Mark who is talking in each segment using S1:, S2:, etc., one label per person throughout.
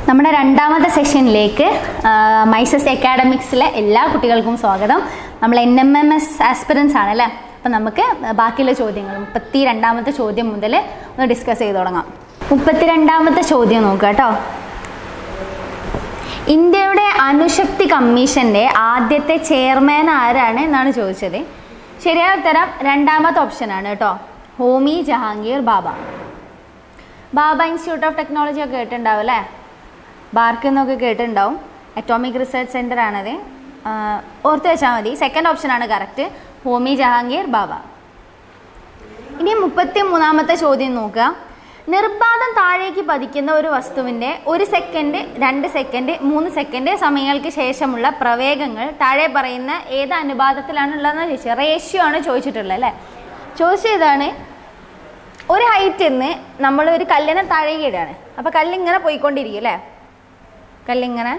S1: നമ്മുടെ രണ്ടാമത്തെ സെഷനിലേക്ക് മൈസസ് അക്കാഡമിക്സിലെ എല്ലാ കുട്ടികൾക്കും സ്വാഗതം നമ്മൾ N M M S aspirants ആണല്ലേ അപ്പം നമുക്ക് ബാക്കിയുള്ള ചോദ്യങ്ങൾ മുപ്പത്തി രണ്ടാമത്തെ ചോദ്യം മുതൽ ഒന്ന് ഡിസ്കസ് ചെയ്ത് തുടങ്ങാം മുപ്പത്തി രണ്ടാമത്തെ ചോദ്യം നോക്കുക കേട്ടോ ഇന്ത്യയുടെ അണുശക്തി കമ്മീഷന്റെ ആദ്യത്തെ ചെയർമാൻ ആരാണ് എന്നാണ് ചോദിച്ചത് ശരിയായ ഉത്തരം രണ്ടാമത്തെ ഓപ്ഷനാണ് കേട്ടോ Homi Jehangir Bhabha Bhabha institute of technology ഒക്കെ കേട്ടിട്ടുണ്ടാവും അല്ലേ ബാർക്ക് എന്നൊക്കെ കേട്ടിട്ടുണ്ടാവും അറ്റോമിക് റിസർച്ച് സെൻ്റർ ആണത് ആഹ് ഓർത്ത് വെച്ചാൽ മതി സെക്കൻഡ് ഓപ്ഷനാണ് കറക്റ്റ് ഹോമി ജഹാംഗീർ ബാബ ഇനി മുപ്പത്തി മൂന്നാമത്തെ ചോദ്യം നോക്കുക നിർബാധം താഴേക്ക് പതിക്കുന്ന ഒരു വസ്തുവിൻ്റെ ഒരു സെക്കൻഡ് രണ്ട് സെക്കൻഡ് മൂന്ന് സെക്കൻഡ് സമയങ്ങൾക്ക് ശേഷമുള്ള പ്രവേഗങ്ങൾ താഴെ പറയുന്ന ഏത് അനുപാതത്തിലാണ് ഉള്ളതെന്ന് ചോദിച്ചത് റേഷ്യോ ആണ് ചോദിച്ചിട്ടുള്ളത് അല്ലേ ചോദിച്ചതാണ് ഒരു ഹൈറ്റിൽ നിന്ന് നമ്മൾ ഒരു കല്ലിനെ താഴേക്ക് ഇടുകയാണ് അപ്പോൾ കല്ലിങ്ങനെ പോയിക്കൊണ്ടിരിക്കും അല്ലേ കല്ലിങ്ങനെ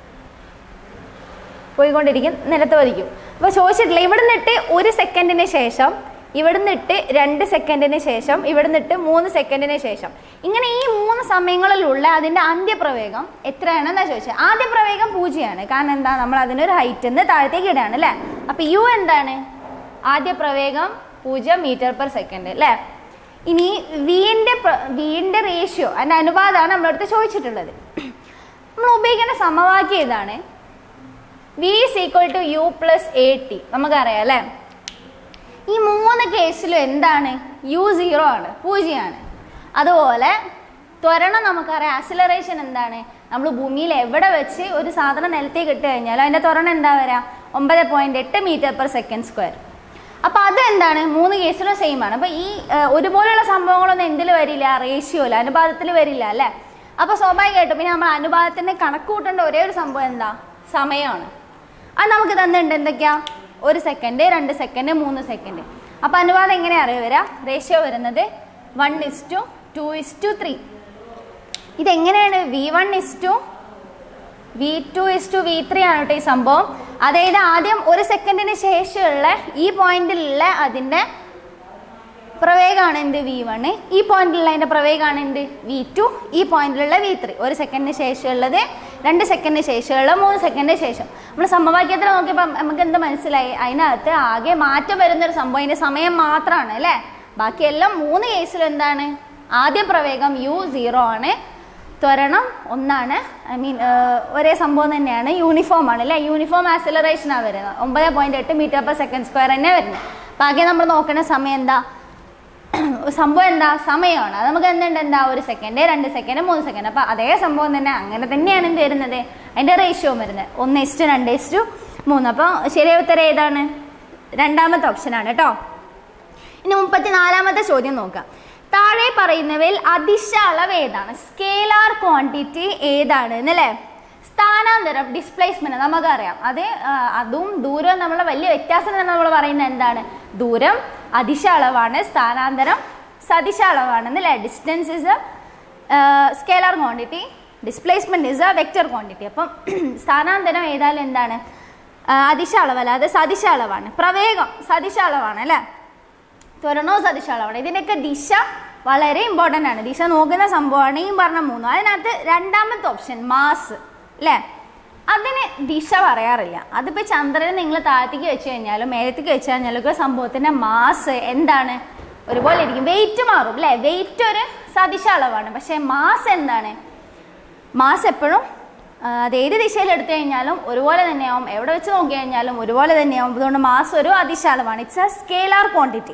S1: പോയിക്കൊണ്ടിരിക്കും നിലത്ത് പതിക്കും അപ്പോൾ ചോദിച്ചിട്ടില്ല ഇവിടെ നിന്നിട്ട് ഒരു സെക്കൻഡിന് ശേഷം ഇവിടെ നിന്നിട്ട് രണ്ട് സെക്കൻഡിന് ശേഷം ഇവിടെ നിന്നിട്ട് മൂന്ന് സെക്കൻഡിന് ശേഷം ഇങ്ങനെ ഈ മൂന്ന് സമയങ്ങളിലുള്ള അതിൻ്റെ അന്ത്യപ്രവേഗം എത്രയാണെന്നാ ചോദിച്ചത് ആദ്യ പ്രവേഗം പൂജ്യമാണ് കാരണം എന്താ നമ്മൾ അതിനൊരു ഹൈറ്റ് നിന്ന് താഴത്തേക്ക് ഇടുകയാണ് അല്ലേ അപ്പോൾ യു എന്താണ് ആദ്യ പ്രവേഗം പൂജ്യം മീറ്റർ പെർ സെക്കൻഡ് അല്ലേ ഇനി വീൻ്റെ വീൻ്റെ റേഷ്യോ അതിൻ്റെ അനുപാതമാണ് നമ്മളടുത്ത് ചോദിച്ചിട്ടുള്ളത് നമ്മൾ ഉപയോഗിക്കേണ്ട സമവാക്യം ഇതാണ് V is equal to U plus A T നമുക്കറിയാം അല്ലേ ഈ മൂന്ന് കേസിലും എന്താണ് യു സീറോ ആണ് പൂജ്യമാണ് അതുപോലെ ത്വരണം നമുക്കറിയാം ആക്സിലറേഷൻ എന്താണ് നമ്മൾ ഭൂമിയിൽ എവിടെ വെച്ച് ഒരു സാധനം നിലത്തേക്ക് ഇട്ട് കഴിഞ്ഞാൽ അതിൻ്റെ ത്വരണം എന്താ വരാം ഒമ്പത് പോയിന്റ് എട്ട് മീറ്റർ പെർ സെക്കൻഡ് സ്ക്വയർ അപ്പോൾ അത് എന്താണ് മൂന്ന് കേസിലും സെയിം ആണ് അപ്പോൾ ഈ ഏഹ്, ഒരുപോലെയുള്ള സംഭവങ്ങളൊന്നും എന്തിൽ വരില്ല റേഷ്യോയിൽ അനുപാതത്തിൽ വരില്ല അല്ലേ അപ്പോൾ സ്വാഭാവികമായിട്ടും പിന്നെ നമ്മൾ അനുപാതത്തിൻ്റെ കണക്ക് കൂട്ടേണ്ട ഒരേ ഒരു സംഭവം എന്താ സമയമാണ് അത് നമുക്ക് തന്നിട്ടുണ്ട് എന്തൊക്കെയാ ഒരു സെക്കൻഡ് രണ്ട് സെക്കൻഡ് മൂന്ന് സെക്കൻഡ് അപ്പോൾ അനുപാതം എങ്ങനെയാണ് അറിയാം വരിക റേഷ്യോ വരുന്നത് one is to two is is to three V one is to V two is to V three ആണ് കേട്ടോ ഈ സംഭവം അതായത് ആദ്യം ഒരു സെക്കൻഡിന് ശേഷമുള്ള ഈ പോയിന്റിലുള്ള അതിൻ്റെ പ്രവേഗമാണ് എന്ത് വി വണ് ഈ പോയിന്റിലുള്ള അതിൻ്റെ പ്രവേഗമാണ് എന്ത് വി ടു ഈ പോയിന്റിലുള്ള വി ത്രീ ഒരു സെക്കൻഡിന് ശേഷമുള്ളത് രണ്ട് സെക്കൻഡിന് ശേഷമുള്ള മൂന്ന് സെക്കൻഡിന് ശേഷം നമ്മൾ സമവാക്യത്തിൽ നോക്കിയപ്പോൾ നമുക്ക് എന്ത് മനസ്സിലായി അതിനകത്ത് ആകെ മാറ്റം വരുന്നൊരു സംഭവം അതിൻ്റെ സമയം മാത്രമാണ് അല്ലേ ബാക്കിയെല്ലാം മൂന്ന് കേസിലും എന്താണ് ആദ്യ പ്രവേഗം യു സീറോ ആണ് ത്വരണം ഒന്നാണ് ഐ മീൻ ഒരേ സംഭവം തന്നെയാണ് യൂണിഫോം ആണ് അല്ലേ യൂണിഫോം ആക്സിലറേഷനാണ് വരുന്നത് ഒമ്പത് പോയിന്റ് എട്ട് മീറ്റർ പെർ സെക്കൻഡ് സ്ക്വയർ തന്നെ വരുന്നത് ബാക്കി നമ്മൾ നോക്കുന്ന സമയം എന്താ സംഭവം എന്താ സമയമാണ് അത് നമുക്ക് എന്തുണ്ട് എന്താ ഒരു സെക്കൻഡ് രണ്ട് സെക്കൻഡ് മൂന്ന് സെക്കൻഡ് അപ്പോൾ അതേ സംഭവം തന്നെ അങ്ങനെ തന്നെയാണ് എന്ത് വരുന്നത് അതിൻ്റെ റേഷ്യോ വരുന്നത് ഒന്ന് ഇസ്റ്റു രണ്ട് ഇസ്റ്റു മൂന്ന് അപ്പോൾ ശരിയായ ഉത്തരം ഏതാണ് രണ്ടാമത്തെ ഓപ്ഷനാണ് കേട്ടോ ഇനി മുപ്പത്തിനാലാമത്തെ ചോദ്യം നോക്കാം താഴെ പറയുന്നവയിൽ അതിശ അളവ് ഏതാണ് സ്കേലാർ ക്വാണ്ടിറ്റി ഏതാണ് എന്നല്ലേ സ്ഥാനാന്തരം ഡിസ്പ്ലേസ്മെന്റ് നമുക്കറിയാം അത് ആ, അതും ദൂരവും നമ്മളെ വലിയ വ്യത്യാസം തന്നെ നമ്മൾ പറയുന്നത് എന്താണ് ദൂരം അതിശ അളവാണ് സ്ഥാനാന്തരം സദിശ അളവാണ് എന്നല്ലേ distance is scalar quantity displacement is a vector quantity അപ്പം സ്ഥാനാന്തരം ഏതായാലും എന്താണ് ആ, അതിശ അളവല്ല അത് സദിശ അളവാണ് പ്രവേഗം സദിശ അളവാണ് അല്ലേ ത്വരണോ സദിശ അളവാണ് ഇതിൻ്റെയൊക്കെ ദിശ വളരെ ഇമ്പോർട്ടൻ്റ് ആണ് ദിശ നോക്കുന്ന സംഭവമാണ് ഈ പറഞ്ഞ മൂന്നും അതിനകത്ത് രണ്ടാമത്തെ ഓപ്ഷൻ മാസ് അല്ലേ അതിന് ദിശ പറയാറില്ല അതിപ്പോൾ ചന്ദ്രനെ നിങ്ങൾ താഴത്തേക്ക് വെച്ച് കഴിഞ്ഞാലും മേലത്തേക്ക് വെച്ച് കഴിഞ്ഞാലും ഒക്കെ സംഭവത്തിൻ്റെ മാസ് എന്താണ് ഒരുപോലെ ഇരിക്കും വെയിറ്റ് മാറും അല്ലേ വെയിറ്റ് ഒരു സദിശ അളവാണ് പക്ഷേ മാസ് എന്താണ് മാസ് എപ്പോഴും ആ, അത് ഏത് ദിശയിൽ എടുത്തു കഴിഞ്ഞാലും ഒരുപോലെ തന്നെയാവും എവിടെ വെച്ച് നോക്കി കഴിഞ്ഞാലും ഒരുപോലെ തന്നെയാവും അതുകൊണ്ട് മാസ് ഒരു അതിശ അളവാണ് ഇറ്റ്സ് എ സ്കേലാർ ക്വാണ്ടിറ്റി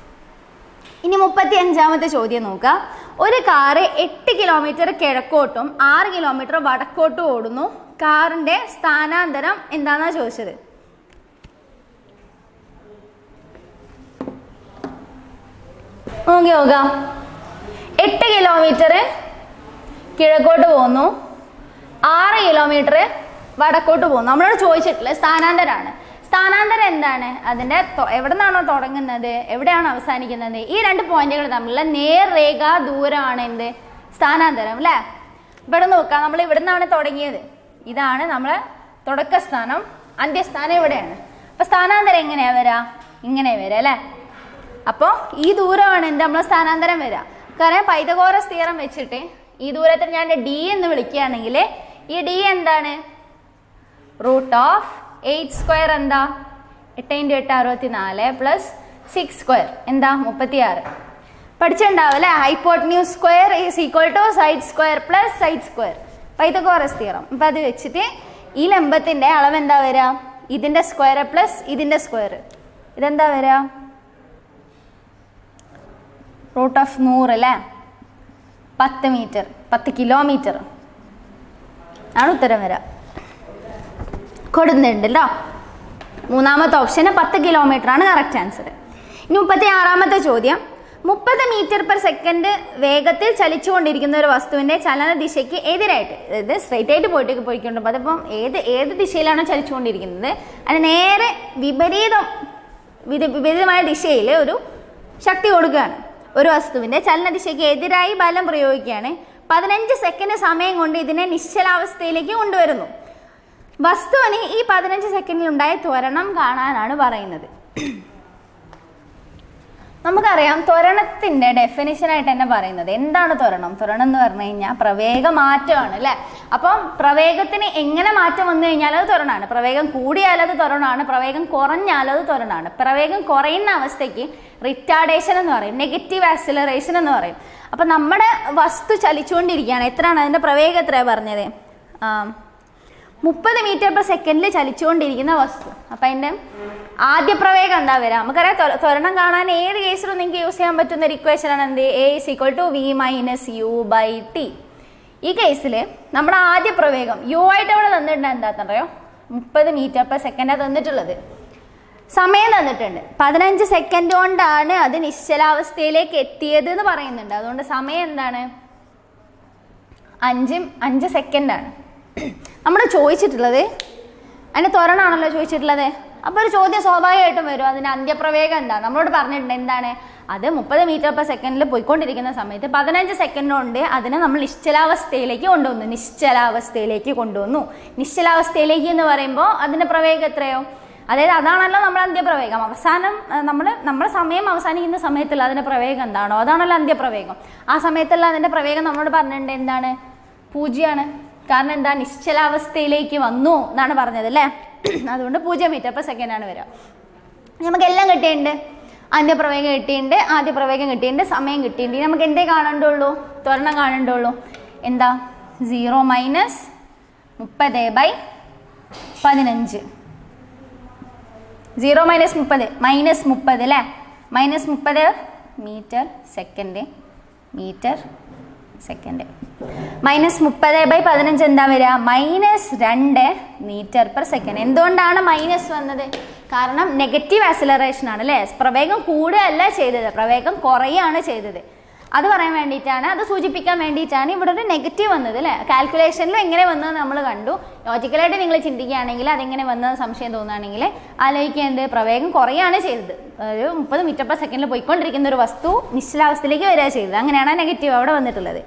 S1: ഇനി മുപ്പത്തി അഞ്ചാമത്തെ ചോദ്യം നോക്കുക ഒരു കാറ് എട്ട് കിലോമീറ്റർ കിഴക്കോട്ടും ആറ് കിലോമീറ്റർ വടക്കോട്ടും ഓടുന്നു കാറിന്റെ സ്ഥാനാന്തരം എന്താണെന്നാ ചോദിച്ചത് നോക്കി നോക്കാം എട്ട് കിലോമീറ്റർ കിഴക്കോട്ട് പോകുന്നു ആറ് കിലോമീറ്റർ വടക്കോട്ട് പോകുന്നു നമ്മളോട് ചോദിച്ചിട്ടില്ല സ്ഥാനാന്തരമാണ് സ്ഥാനാന്തരം എന്താണ് അതിൻ്റെ എവിടെ നിന്നാണോ തുടങ്ങുന്നത് എവിടെയാണോ അവസാനിക്കുന്നത് ഈ രണ്ട് പോയിന്റുകൾ തമ്മിലുള്ള നേർരേഖ ദൂരമാണ് എന്ത് സ്ഥാനാന്തരം അല്ലേ ഇവിടെ നോക്കാം നമ്മൾ ഇവിടെ നിന്നാണ് തുടങ്ങിയത് ഇതാണ് നമ്മളെ തുടക്കസ്ഥാനം അന്ത്യസ്ഥാനം ഇവിടെയാണ് അപ്പൊ സ്ഥാനാന്തരം എങ്ങനെയാ വരാ ഇങ്ങനെ വരാ അല്ലേ അപ്പോൾ ഈ ദൂരമാണ് എന്ത് നമ്മളെ സ്ഥാനാന്തരം വരിക കാരണം പൈതകോറസ് തിയറം വെച്ചിട്ട് ഈ ദൂരത്തെ ഞാൻ ഡി എന്ന് വിളിക്കുകയാണെങ്കിൽ ഈ ഡി എന്താണ് റൂട്ട് ഓഫ് എയ്റ്റ് സ്ക്വയർ എന്താ എട്ട് ഇൻറ്റു എട്ട് അറുപത്തി നാല് പ്ലസ് സിക്സ് സ്ക്വയർ എന്താ മുപ്പത്തി ആറ് പഠിച്ചിട്ടുണ്ടാവില്ലേ hypotenuse square is equal to side square plus side square Pythagoras theorem അപ്പം അത് വെച്ചിട്ട് ഈ ലംബത്തിൻ്റെ അളവ് എന്താ വരിക ഇതിൻ്റെ സ്ക്വയർ പ്ലസ് ഇതിൻ്റെ സ്ക്വയർ ഇതെന്താ വരിക റൂട്ട് ഓഫ് നൂറ് അല്ലേ പത്ത് മീറ്റർ പത്ത് കിലോമീറ്റർ ആണ് ഉത്തരം വരിക കൊടുക്കുന്നുണ്ടല്ലോ മൂന്നാമത്തെ ഓപ്ഷന് പത്ത് കിലോമീറ്റർ ആണ് കറക്റ്റ് ആൻസർ ഇനി മുപ്പത്തി ആറാമത്തെ ചോദ്യം മുപ്പത് മീറ്റർ പെർ സെക്കൻഡ് വേഗത്തിൽ ചലിച്ചുകൊണ്ടിരിക്കുന്ന ഒരു വസ്തുവിന്റെ ചലന ദിശയ്ക്ക് എതിരായിട്ട് അതായത് സ്ട്രൈറ്റ് ആയിട്ട് പോയിട്ട് പോയിക്കൊണ്ടുമ്പോൾ അതിപ്പം ഏത് ഏത് ദിശയിലാണോ ചലിച്ചുകൊണ്ടിരിക്കുന്നത് അതിന് നേരെ വിപരീതം വിത- വിപരീതമായ ദിശയിൽ ഒരു ശക്തി കൊടുക്കുകയാണ് ഒരു വസ്തുവിന്റെ ചലന ദിശയ്ക്ക് എതിരായി ബലം പ്രയോഗിക്കുകയാണ് പതിനഞ്ച് സെക്കൻഡ് സമയം കൊണ്ട് ഇതിനെ നിശ്ചലാവസ്ഥയിലേക്ക് കൊണ്ടുവരുന്നു വസ്തുവിന് ഈ പതിനഞ്ച് സെക്കൻഡിൽ ഉണ്ടായ ത്വരണം കാണാനാണ് പറയുന്നത് നമുക്കറിയാം ത്വരണത്തിന്റെ ഡെഫിനിഷൻ ആയിട്ട് തന്നെ പറയുന്നത് എന്താണ് ത്വരണം ത്വരണം എന്ന് പറഞ്ഞു കഴിഞ്ഞാൽ പ്രവേഗ മാറ്റമാണ് അല്ലെ അപ്പം പ്രവേഗത്തിന് എങ്ങനെ മാറ്റം വന്നു കഴിഞ്ഞാൽ അത് ത്വരണമാണ് പ്രവേഗം കൂടിയാൽ അത് ത്വരണമാണ് പ്രവേഗം കുറഞ്ഞാൽ അത് ത്വരണമാണ് പ്രവേഗം കുറയുന്ന അവസ്ഥയ്ക്ക് റിറ്റാർഡേഷൻ എന്ന് പറയും നെഗറ്റീവ് ആക്സിലറേഷൻ എന്ന് പറയും അപ്പൊ നമ്മുടെ വസ്തു ചലിച്ചുകൊണ്ടിരിക്കുകയാണ് എത്രയാണ് അതിന്റെ പ്രവേഗം എത്രയാണ് പറഞ്ഞത് ആ മുപ്പത് മീറ്റർ പെർ സെക്കൻഡിൽ ചലിച്ചുകൊണ്ടിരിക്കുന്ന വസ്തു അപ്പം അതിൻ്റെ ആദ്യ പ്രവേഗം എന്താ വരിക നമുക്കറിയാം ത്വര- ത്വരണം കാണാൻ ഏത് കേസിലും നിങ്ങൾക്ക് യൂസ് ചെയ്യാൻ പറ്റുന്ന ഒരു ഇക്വേഷൻ ആണ് എന്ത് A is equal to V minus U by T ഈ കേസിൽ നമ്മുടെ ആദ്യ പ്രവേഗം യു ആയിട്ട് അവിടെ തന്നിട്ടുണ്ട് എന്താണെന്നറിയോ മുപ്പത് മീറ്റർ പെർ സെക്കൻഡാണ് തന്നിട്ടുള്ളത് സമയം തന്നിട്ടുണ്ട് പതിനഞ്ച് സെക്കൻഡ് കൊണ്ടാണ് അത് നിശ്ചലാവസ്ഥയിലേക്ക് എത്തിയത് എന്ന് പറയുന്നുണ്ട് അതുകൊണ്ട് സമയം എന്താണ് അഞ്ച് അഞ്ച് സെക്കൻഡാണ് നമ്മൾ ചോദിച്ചിട്ടുള്ളത് അതിന് ത്വരണാണല്ലോ ചോദിച്ചിട്ടുള്ളത് അപ്പോൾ ഒരു ചോദ്യം സ്വാഭാവികമായിട്ടും വരും അതിന് അന്ത്യപ്രവേഗം എന്താണ് നമ്മളോട് പറഞ്ഞിട്ടുണ്ട് എന്താണ് അത് മുപ്പത് മീറ്റർ പെർ സെക്കൻഡിൽ പോയിക്കൊണ്ടിരിക്കുന്ന സമയത്ത് പതിനഞ്ച് സെക്കൻഡ് കൊണ്ട് അതിനെ നമ്മൾ നിശ്ചലാവസ്ഥയിലേക്ക് കൊണ്ടുവന്നു നിശ്ചലാവസ്ഥയിലേക്ക് കൊണ്ടുവന്നു നിശ്ചലാവസ്ഥയിലേക്ക് എന്ന് പറയുമ്പോൾ അതിൻ്റെ പ്രവേഗം എത്രയോ അതായത് അതാണല്ലോ നമ്മൾ അന്ത്യപ്രവേഗം അവസാനം നമ്മൾ നമ്മുടെ സമയം അവസാനിക്കുന്ന സമയത്തുള്ള അതിൻ്റെ പ്രവേഗം എന്താണോ അതാണല്ലോ അന്ത്യപ്രവേഗം ആ സമയത്തുള്ള അതിൻ്റെ പ്രവേഗം നമ്മളോട് പറഞ്ഞിട്ടുണ്ട് എന്താണ് പൂജ്യമാണ് കാരണം എന്താ നിശ്ചലാവസ്ഥയിലേക്ക് വന്നു എന്നാണ് പറഞ്ഞത് അല്ലേ അതുകൊണ്ട് പൂജ്യം മീറ്റർ പെർ സെക്കൻഡ് ആണ് വരിക നമുക്ക് എല്ലാം കിട്ടിയിട്ടുണ്ട് അന്ത്യപ്രവേഗം കിട്ടിയിട്ടുണ്ട് ആദ്യ പ്രവേഗം കിട്ടിയിട്ടുണ്ട് സമയം കിട്ടിയിട്ടുണ്ട് ഇനി നമുക്ക് എന്തേ കാണണ്ടുള്ളൂ ത്വരണം കാണണ്ടുള്ളൂ എന്താ സീറോ മൈനസ് മുപ്പത് ബൈ പതിനഞ്ച് സീറോ മൈനസ് മുപ്പത് മൈനസ് മുപ്പത് അല്ലേ മൈനസ് മുപ്പത് metre second metre second minus മുപ്പത് ബൈ പതിനഞ്ച് എന്താ വരിക മൈനസ് രണ്ട് മീറ്റർ പെർ സെക്കൻഡ് എന്തുകൊണ്ടാണ് മൈനസ് വന്നത് കാരണം നെഗറ്റീവ് ആക്സിലറേഷൻ ആണ് അല്ലേ പ്രവേഗം കൂടുകയല്ല ചെയ്തത് പ്രവേഗം കുറയാണ് ചെയ്തത് അത് പറയാൻ വേണ്ടിയിട്ടാണ് അത് സൂചിപ്പിക്കാൻ വേണ്ടിയിട്ടാണ് ഇവിടെ ഒരു നെഗറ്റീവ് വന്നത് അല്ലേ കാൽക്കുലേഷനിൽ എങ്ങനെ വന്നത് നമ്മൾ കണ്ടു ലോജിക്കലായിട്ട് നിങ്ങൾ ചിന്തിക്കുകയാണെങ്കിൽ അതെങ്ങനെ വന്നത് സംശയം തോന്നുകയാണെങ്കിൽ ആലോചിക്കേണ്ടത് പ്രവേഗം കുറയാണ് ചെയ്തത് ഒരു മുപ്പത് മീറ്റർ പെർ സെക്കൻഡിൽ പോയിക്കൊണ്ടിരിക്കുന്ന ഒരു വസ്തു നിശ്ചലാവസ്ഥയിലേക്ക് വരിക ചെയ്തത് അങ്ങനെയാണ് നെഗറ്റീവ് അവിടെ വന്നിട്ടുള്ളത്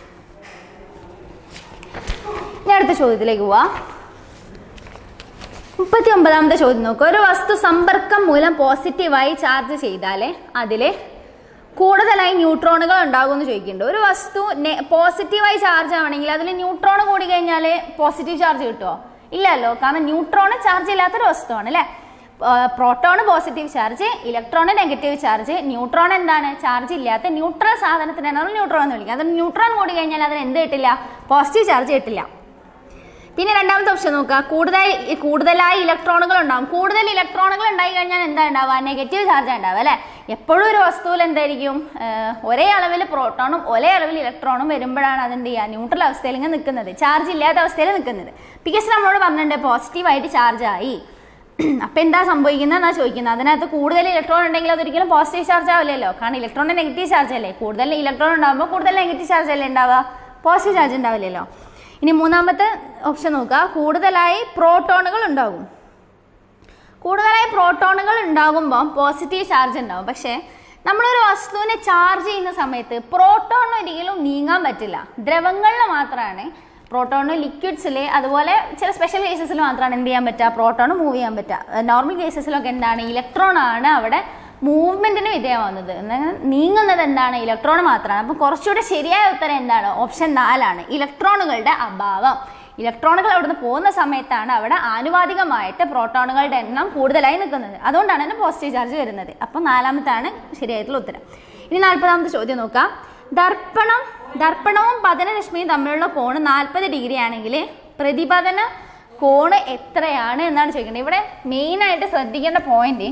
S1: ഇനി അടുത്ത ചോദ്യത്തിലേക്ക് പോവാം മുപ്പത്തി ഒമ്പതാമത്തെ ചോദ്യം നോക്കുക ഒരു വസ്തു സമ്പർക്കം മൂലം പോസിറ്റീവായി ചാർജ് ചെയ്താൽ അതിൽ കൂടുതലായി ന്യൂട്രോണുകൾ ഉണ്ടാകും എന്ന് ചോദിക്കുന്നുണ്ട് ഒരു വസ്തു പോസിറ്റീവായി ചാർജ് ആവണമെങ്കിൽ അതിൽ ന്യൂട്രോൺ കൂടി കഴിഞ്ഞാൽ പോസിറ്റീവ് ചാർജ് കിട്ടുമോ ഇല്ലല്ലോ കാരണം ന്യൂട്രോൺ ചാർജ് ഇല്ലാത്തൊരു വസ്തുവാണ് അല്ലേ proton positive charge electron negative charge neutron എന്താണ് ചാർജ് ഇല്ലാത്ത ന്യൂട്രൽ സാധനത്തിനാണ് നമ്മൾ ന്യൂട്രോൺ എന്ന് വിളിക്കുക അത് ന്യൂട്രോൺ കൂടി കഴിഞ്ഞാൽ അതിന് എന്ത് കിട്ടില്ല പോസിറ്റീവ് ചാർജ് കിട്ടില്ല പിന്നെ രണ്ടാമത്തെ ഓപ്ഷൻ നോക്കുക കൂടുതൽ കൂടുതലായി ഇലക്ട്രോണുകൾ ഉണ്ടാവും കൂടുതൽ ഇലക്ട്രോണുകൾ ഉണ്ടായി കഴിഞ്ഞാൽ എന്താ ഉണ്ടാവുക നെഗറ്റീവ് ചാർജ് ഉണ്ടാവുക അല്ലേ എപ്പോഴും ഒരു വസ്തുവിൽ എന്തായിരിക്കും ആഹ് ഒരേ അളവിൽ പ്രോട്ടോണും ഒരേ അളവിൽ ഇലക്ട്രോണും വരുമ്പോഴാണ് അതെന്ത് ചെയ്യുക ന്യൂട്രൽ അവസ്ഥയിൽ ഇങ്ങനെ നിൽക്കുന്നത് ചാർജ് ഇല്ലാത്ത അവസ്ഥയിൽ നിൽക്കുന്നത് പിക്കസ് നമ്മളോട് പറഞ്ഞിട്ടുണ്ട് പോസിറ്റീവായിട്ട് ചാർജ് ആയി അപ്പം എന്താ സംഭവിക്കുന്നത് എന്നാ ചോദിക്കുന്നത് അതിനകത്ത് കൂടുതൽ ഇലക്ട്രോൺ ഉണ്ടെങ്കിൽ അതൊരിക്കലും പോസിറ്റീവ് ചാർജ് ആവില്ലല്ലോ കാരണം ഇലക്ട്രോൺ നെഗറ്റീവ് ചാർജ് അല്ലേ കൂടുതൽ ഇലക്ട്രോൺ ഉണ്ടാകുമ്പോൾ കൂടുതൽ നെഗറ്റീവ് ചാർജ് അല്ലേ ഉണ്ടാവുക പോസിറ്റീവ് ചാർജ് ഉണ്ടാവില്ലല്ലോ ഇനി മൂന്നാമത്തെ ഓപ്ഷൻ നോക്കുക കൂടുതലായി പ്രോട്ടോണുകൾ ഉണ്ടാകും കൂടുതലായി പ്രോട്ടോണുകൾ ഉണ്ടാകുമ്പോൾ പോസിറ്റീവ് ചാർജ് ഉണ്ടാവും പക്ഷേ നമ്മളൊരു വസ്തുവിനെ ചാർജ് ചെയ്യുന്ന സമയത്ത് പ്രോട്ടോൺ ഒരിക്കലും നീങ്ങാൻ പറ്റില്ല ദ്രവങ്ങളിൽ മാത്രമാണ് പ്രോട്ടോണ് ലിക്വിഡ്സിൽ അതുപോലെ ചില സ്പെഷ്യൽ കേസസിൽ മാത്രമാണ് എന്ത് ചെയ്യാൻ പറ്റുക പ്രോട്ടോൺ മൂവ് ചെയ്യാൻ പറ്റുക നോർമൽ കേസസിലൊക്കെ എന്താണ് ഇലക്ട്രോൺ ആണ് അവിടെ മൂവ്മെന്റിന് വിധേയമാവുന്നത് എന്നാൽ നീങ്ങുന്നത് എന്താണ് ഇലക്ട്രോൺ മാത്രമാണ് അപ്പം കുറച്ചുകൂടെ ശരിയായ ഉത്തരം എന്താണ് ഓപ്ഷൻ നാലാണ് ഇലക്ട്രോണുകളുടെ അഭാവം ഇലക്ട്രോണുകൾ അവിടുന്ന് പോകുന്ന സമയത്താണ് അവിടെ ആനുപാതികമായിട്ട് പ്രോട്ടോണുകളുടെ എണ്ണം കൂടുതലായി നിൽക്കുന്നത് അതുകൊണ്ടാണ് തന്നെ പോസിറ്റീവ് ചാർജ് വരുന്നത് അപ്പം നാലാമത്താണ് ശരിയായിട്ടുള്ള ഉത്തരം ഇനി നാൽപ്പതാമത്തെ ചോദ്യം നോക്കാം ദർപ്പണം ദർപ്പണവും പതനരശ്മിയും തമ്മിലുള്ള കോണ് നാൽപ്പത് ഡിഗ്രി ആണെങ്കിൽ പ്രതിപതന കോണ് എത്രയാണ് എന്നാണ് ചോദിക്കേണ്ടത് ഇവിടെ മെയിനായിട്ട് ശ്രദ്ധിക്കേണ്ട പോയിന്റ്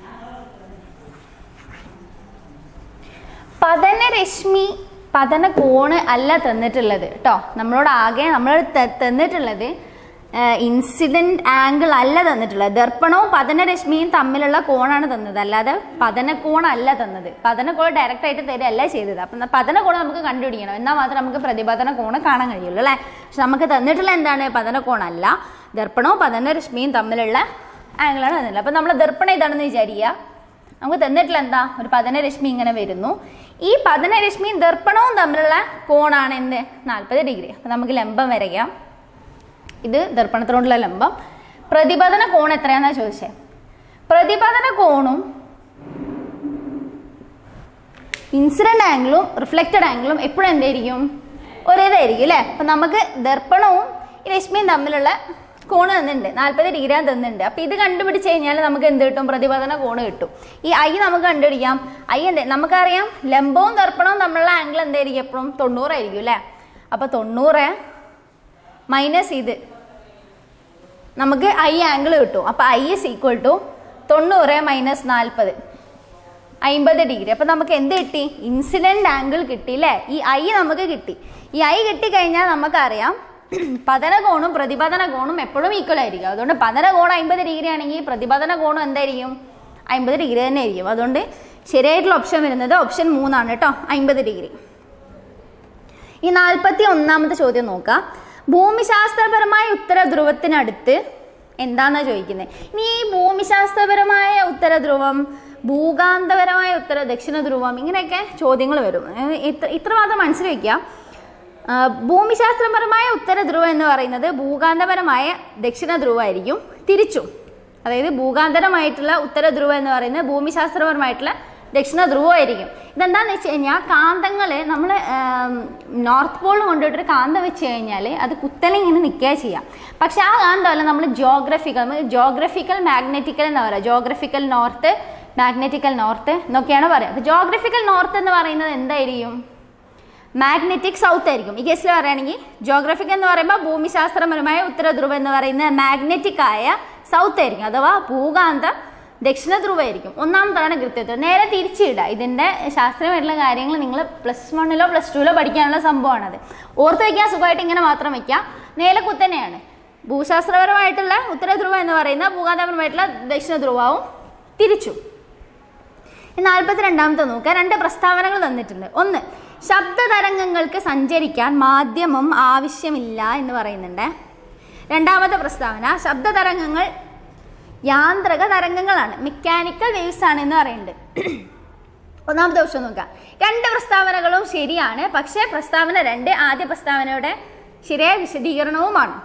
S1: പതനരശ്മി പതന കോണ് അല്ല തന്നിട്ടുള്ളത് കേട്ടോ നമ്മളോട് ആകെ നമ്മൾ തന്നിട്ടുള്ളത് ഇൻസിഡന്റ് ആംഗിൾ അല്ല തന്നിട്ടുള്ളത് ദർപ്പണവും പതനരശ്മിയും തമ്മിലുള്ള കോണാണ് തന്നത് അല്ലാതെ പതനക്കോണല്ല തന്നത് പതനക്കോൺ ഡയറക്റ്റ് ആയിട്ട് തരികയല്ല ചെയ്തത് അപ്പം പതനക്കോണ് നമുക്ക് കണ്ടുപിടിക്കണം എന്നാൽ മാത്രം നമുക്ക് പ്രതിപതന കോണ് കാണാൻ കഴിയുള്ളൂ അല്ലേ പക്ഷെ നമുക്ക് തന്നിട്ടുള്ള എന്താണ് പതനക്കോണല്ല ദർപ്പണവും പതനരശ്മിയും തമ്മിലുള്ള ആംഗിളാണ് തന്നിട്ടുള്ളത് അപ്പം നമ്മൾ ദർപ്പണം ഇതാണെന്ന് വിചാരിക്കുക നമുക്ക് തന്നിട്ടില്ല എന്താ ഒരു പതനരശ്മി ഇങ്ങനെ വരുന്നു ഈ പതനരശ്മിയും ദർപ്പണവും തമ്മിലുള്ള കോണാണ് എന്ത് നാൽപ്പത് ഡിഗ്രി അപ്പം നമുക്ക് ലംബം വരയ്ക്കാം ഇത് ദർപ്പണത്തിനോടുള്ള ലംബം പ്രതിപതന കോൺ എത്രയാന്നാ ചോദിച്ചേ പ്രതിപതന കോണും ഇൻസിഡന്റ് ആംഗിളും റിഫ്ലക്റ്റഡ് ആംഗിളും എപ്പോഴും എന്തായിരിക്കും ഒരേതായിരിക്കും അല്ലേ അപ്പം നമുക്ക് ദർപ്പണവും ഈ രശ്മിയും തമ്മിലുള്ള കോണ് തന്നിട്ടുണ്ട് നാൽപ്പത് ഡിഗ്രി തന്നിട്ടുണ്ട് അപ്പം ഇത് കണ്ടുപിടിച്ച് കഴിഞ്ഞാൽ നമുക്ക് എന്ത് കിട്ടും പ്രതിപതന കോണ് കിട്ടും ഈ ഐ നമുക്ക് കണ്ടുപിടിക്കാം ഐ എന്ത് നമുക്കറിയാം ലംബവും ദർപ്പണവും തമ്മിലുള്ള ആംഗിൾ എന്തായിരിക്കും എപ്പോഴും തൊണ്ണൂറായിരിക്കും അല്ലേ അപ്പോൾ തൊണ്ണൂറ് മൈനസ് ഇത് നമുക്ക് ഐ ആംഗിൾ കിട്ടും അപ്പോൾ ഐ ഇസ് ഈക്വൽ ടു തൊണ്ണൂറ് മൈനസ് നാൽപ്പത് അമ്പത് ഡിഗ്രി അപ്പം നമുക്ക് എന്ത് കിട്ടി ഇൻസിഡന്റ് ആംഗിൾ കിട്ടി അല്ലേ ഈ ഐ നമുക്ക് കിട്ടി ഈ ഐ കിട്ടിക്കഴിഞ്ഞാൽ നമുക്കറിയാം പതന കോണും പ്രതിപതന കോണും എപ്പോഴും ഈക്വൽ ആയിരിക്കും അതുകൊണ്ട് പതന കോൺ അമ്പത് ഡിഗ്രി ആണെങ്കിൽ പ്രതിപതന കോണും എന്തായിരിക്കും അമ്പത് ഡിഗ്രി തന്നെ ആയിരിക്കും അതുകൊണ്ട് ശരിയായിട്ടുള്ള ഓപ്ഷൻ വരുന്നത് ഓപ്ഷൻ മൂന്നാണ് കേട്ടോ അമ്പത് ഡിഗ്രി ഈ നാൽപ്പത്തി ഒന്നാമത്തെ ചോദ്യം നോക്കാം ഭൂമിശാസ്ത്രപരമായ ഉത്തര ധ്രുവത്തിനടുത്ത് എന്താന്നാ ചോദിക്കുന്നത് ഇനി ഈ ഭൂമിശാസ്ത്രപരമായ ഉത്തര ധ്രുവം ഭൂകാന്തപരമായ ഉത്തര ദക്ഷിണ ധ്രുവം ഇങ്ങനെയൊക്കെ ചോദ്യങ്ങൾ വരും ഏഹ് ഇത്ര ഇത്ര മാത്രം മനസ്സിൽ വയ്ക്കുക ആ, ഭൂമിശാസ്ത്രപരമായ ഉത്തര ധ്രുവം എന്ന് പറയുന്നത് ഭൂകാന്തപരമായ ദക്ഷിണ ധ്രുവമായിരിക്കും തിരിച്ചും അതായത് ഭൂകാന്തരമായിട്ടുള്ള ഉത്തര ധ്രുവം എന്ന് പറയുന്നത് ഭൂമിശാസ്ത്രപരമായിട്ടുള്ള ദക്ഷിണ ധ്രുവമായിരിക്കും ഇതെന്താന്ന് വെച്ച് കഴിഞ്ഞാൽ കാന്തങ്ങൾ നമ്മൾ നോർത്ത് പോളിൽ കൊണ്ടുപോയിട്ടൊരു കാന്തം വെച്ച് കഴിഞ്ഞാൽ അത് കുത്തനെ ഇങ്ങനെ നിൽക്കുക ചെയ്യാം പക്ഷെ ആ കാന്തമല്ല നമ്മൾ ജോഗ്രഫിക്കൽ ജോഗ്രഫിക്കൽ മാഗ്നറ്റിക്കൽ എന്ന് പറയുക ജോഗ്രഫിക്കൽ നോർത്ത് മാഗ്നറ്റിക്കൽ നോർത്ത് എന്നൊക്കെയാണ് പറയുക അപ്പോൾ ജോഗ്രഫിക്കൽ നോർത്ത് എന്ന് പറയുന്നത് എന്തായിരിക്കും മാഗ്നറ്റിക് സൗത്ത് ആയിരിക്കും ഈ കേസിൽ പറയുകയാണെങ്കിൽ ജോഗ്രഫിക് എന്ന് പറയുമ്പോൾ ഭൂമിശാസ്ത്രപരമായ ഉത്തര ധ്രുവം എന്ന് പറയുന്ന മാഗ്നറ്റിക് ആയ സൗത്ത് ആയിരിക്കും അഥവാ ഭൂകാന്ത ദക്ഷിണ ധ്രുവമായിരിക്കും ഒന്നാമതാണ് കൃത്യത്വം നേരെ തിരിച്ചിടുക ഇതിൻ്റെ ശാസ്ത്രീയമായിട്ടുള്ള കാര്യങ്ങൾ നിങ്ങൾ പ്ലസ് വണ്ണിലോ പ്ലസ് ടുവിലോ പഠിക്കാനുള്ള സംഭവമാണത് ഓർത്ത് വയ്ക്കാൻ സുഖമായിട്ട് ഇങ്ങനെ മാത്രം വയ്ക്കാം നേരെ കുത്തനെയാണ് ഭൂശാസ്ത്രപരമായിട്ടുള്ള ഉത്തര ധ്രുവം എന്ന് പറയുന്ന ഭൂകാന്തപരമായിട്ടുള്ള ദക്ഷിണ ധ്രുവവും തിരിച്ചു നാൽപ്പത്തി രണ്ടാമത്തെ നോക്കുക രണ്ട് പ്രസ്താവനകൾ തന്നിട്ടുണ്ട് ഒന്ന് ശബ്ദ തരംഗങ്ങൾക്ക് സഞ്ചരിക്കാൻ മാധ്യമം ആവശ്യമില്ല എന്ന് പറയുന്നുണ്ട് രണ്ടാമത്തെ പ്രസ്താവന ശബ്ദ തരംഗങ്ങൾ യാന്ത്രിക തരംഗങ്ങളാണ് മെക്കാനിക്കൽ വേവ്സ് ആണ് എന്ന് പറയുന്നുണ്ട് ഒന്നാമത്തെ ഓപ്ഷൻ നോക്കാം രണ്ട് പ്രസ്താവനകളും ശരിയാണ് പക്ഷേ പ്രസ്താവന രണ്ട് ആദ്യ പ്രസ്താവനയുടെ ശരിയായ വിശദീകരണവുമാണ്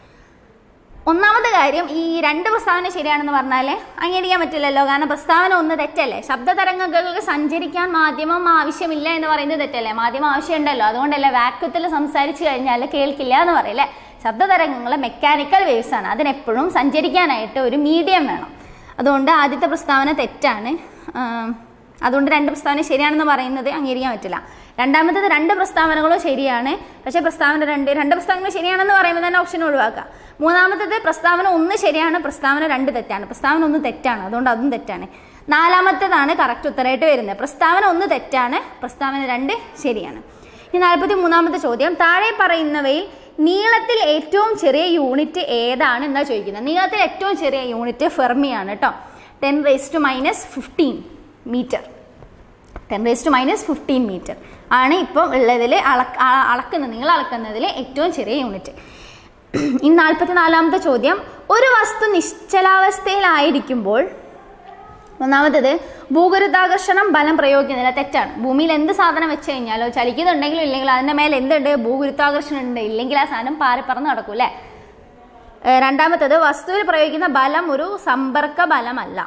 S1: ഒന്നാമത്തെ കാര്യം ഈ രണ്ട് പ്രസ്താവന ശരിയാണെന്ന് പറഞ്ഞാൽ അംഗീകരിക്കാൻ പറ്റില്ലല്ലോ കാരണം പ്രസ്താവന ഒന്ന് തെറ്റല്ലേ ശബ്ദ തരംഗങ്ങൾക്ക് സഞ്ചരിക്കാൻ മാധ്യമം ആവശ്യമില്ല എന്ന് പറയുന്നത് തെറ്റല്ലേ മാധ്യമം ആവശ്യമുണ്ടല്ലോ അതുകൊണ്ടല്ലേ വാക്യത്തിൽ സംസാരിച്ചു കഴിഞ്ഞാൽ കേൾക്കില്ല എന്ന് പറയല്ലേ ശബ്ദ തരംഗങ്ങൾ മെക്കാനിക്കൽ വേവ്സ് ആണ് അതിനെപ്പോഴും സഞ്ചരിക്കാനായിട്ട് ഒരു മീഡിയം വേണം അതുകൊണ്ട് ആദ്യത്തെ പ്രസ്താവന തെറ്റാണ് ആം, അതുകൊണ്ട് രണ്ട് പ്രസ്താവന ശരിയാണെന്ന് പറയുന്നത് അംഗീകരിക്കാൻ പറ്റില്ല രണ്ടാമത്തേത് രണ്ട് പ്രസ്താവനകളും ശരിയാണ് പക്ഷേ പ്രസ്താവന രണ്ട് രണ്ട് പ്രസ്താവനകൾ ശരിയാണെന്ന് പറയുമ്പോൾ തന്നെ ഓപ്ഷൻ ഒഴിവാക്കുക മൂന്നാമത്തേത് പ്രസ്താവന ഒന്ന് ശരിയാണ് പ്രസ്താവന രണ്ട് തെറ്റാണ് പ്രസ്താവന ഒന്ന് തെറ്റാണ് അതുകൊണ്ട് അതും തെറ്റാണ് നാലാമത്തേതാണ് കറക്റ്റ് ഉത്തരമായിട്ട് വരുന്നത് പ്രസ്താവന ഒന്ന് തെറ്റാണ് പ്രസ്താവന രണ്ട് ശരിയാണ് ഇനി നാൽപ്പത്തി മൂന്നാമത്തെ ചോദ്യം താഴെ പറയുന്നവയിൽ നീളത്തിൽ ഏറ്റവും ചെറിയ യൂണിറ്റ് ഏതാണ് എന്നാ ചോദിക്കുന്നത് നീളത്തിൽ ഏറ്റവും ചെറിയ യൂണിറ്റ് ഫെർമിയാണ് കേട്ടോ ten raise to minus fifteen metre ten raise to minus fifteen metre ആണ് ഇപ്പം ഉള്ളതിൽ അളക്ക അ- അളക്കുന്ന നീളം അളക്കുന്നതിൽ ഏറ്റവും ചെറിയ യൂണിറ്റ് ഇനി നാൽപ്പത്തി നാലാമത്തെ ചോദ്യം ഒരു വസ്തു നിശ്ചലാവസ്ഥയിലായിരിക്കുമ്പോൾ ഒന്നാമത്തത് ഭൂഗുരുത്വാകർഷണം ബലം പ്രയോഗിക്കുന്നില്ല തെറ്റാണ് ഭൂമിയിൽ എന്ത് സാധനം വെച്ച് കഴിഞ്ഞാലോ ചലിക്കുന്നുണ്ടെങ്കിലും ഇല്ലെങ്കിലും അതിൻ്റെ മേലെ എന്തുണ്ട് ഭൂഗുരുത്വാകർഷണം ഉണ്ട് ഇല്ലെങ്കിൽ ആ സാധനം പാറി പറന്ന് നടക്കും അല്ലേ ഏഹ് രണ്ടാമത്തത് വസ്തുവിൽ പ്രയോഗിക്കുന്ന ബലം ഒരു സമ്പർക്ക ബലമല്ല